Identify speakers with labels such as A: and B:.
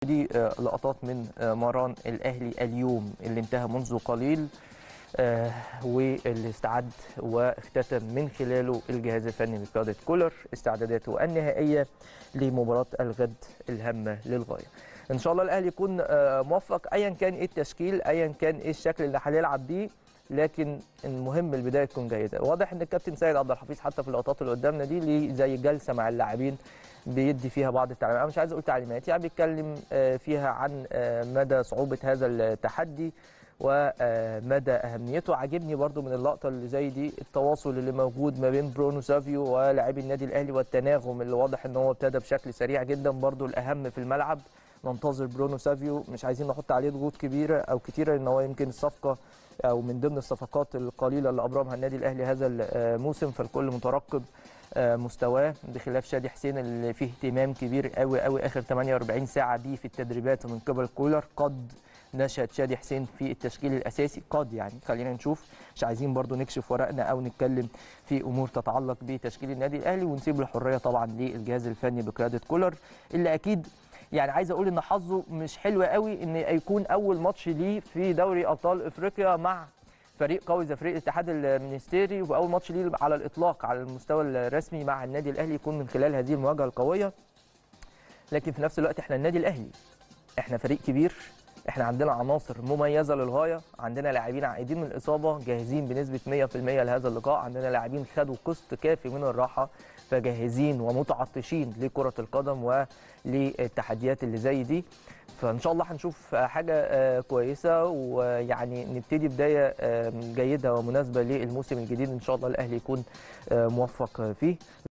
A: دي آه، لقطات من آه، مران الاهلي اليوم اللي انتهى منذ قليل آه، واللي استعد واختتم من خلاله الجهاز الفني لقياده كولر استعداداته النهائيه لمباراه الغد الهامه للغايه. ان شاء الله الاهلي يكون آه، موفق ايا كان ايه التشكيل ايا كان ايه الشكل اللي هنلعب بيه لكن المهم البدايه تكون جيده واضح ان الكابتن سيد عبد الحفيظ حتى في اللقطات اللي قدامنا دي ليه زي جلسه مع اللاعبين بيدي فيها بعض التعليمات انا مش عايز اقول تعليمات يعني بيتكلم آه، فيها عن آه، مدى صعوبه هذا التحدي ومدى اهميته عاجبني برضو من اللقطه اللي زي دي التواصل اللي موجود ما بين برونو سافيو ولاعبي النادي الاهلي والتناغم اللي واضح ان هو ابتدى بشكل سريع جدا برضو الاهم في الملعب ننتظر برونو سافيو مش عايزين نحط عليه ضغوط كبيره او كتيره ان هو يمكن الصفقه او من ضمن الصفقات القليله اللي ابرمها النادي الاهلي هذا الموسم فالكل مترقب آه، مستواه بخلاف شادي حسين اللي فيه اهتمام كبير قوي قوي اخر 48 ساعه دي في التدريبات من قبل كولر قد نشأت شادي حسين في التشكيل الاساسي قد يعني خلينا نشوف مش عايزين برضو نكشف ورقنا او نتكلم في امور تتعلق بتشكيل النادي الاهلي ونسيب الحريه طبعا للجهاز الفني بقياده كولر اللي اكيد يعني عايز اقول ان حظه مش حلو قوي ان يكون اول ماتش ليه في دوري ابطال افريقيا مع فريق قوي زي فريق الاتحاد المنستيري واول ماتش ليه على الاطلاق على المستوى الرسمي مع النادي الاهلي يكون من خلال هذه المواجهه القويه لكن في نفس الوقت احنا النادي الاهلي احنا فريق كبير احنا عندنا عناصر مميزه للغايه عندنا لاعبين عائدين من الاصابه جاهزين بنسبه 100% لهذا اللقاء عندنا لاعبين خدوا قسط كافي من الراحه فجاهزين ومتعطشين لكره القدم وللتحديات اللي زي دي فان شاء الله هنشوف حاجه آه، كويسه ويعني نبتدي بدايه آه، جيده ومناسبه للموسم الجديد ان شاء الله الاهلي يكون آه، موفق فيه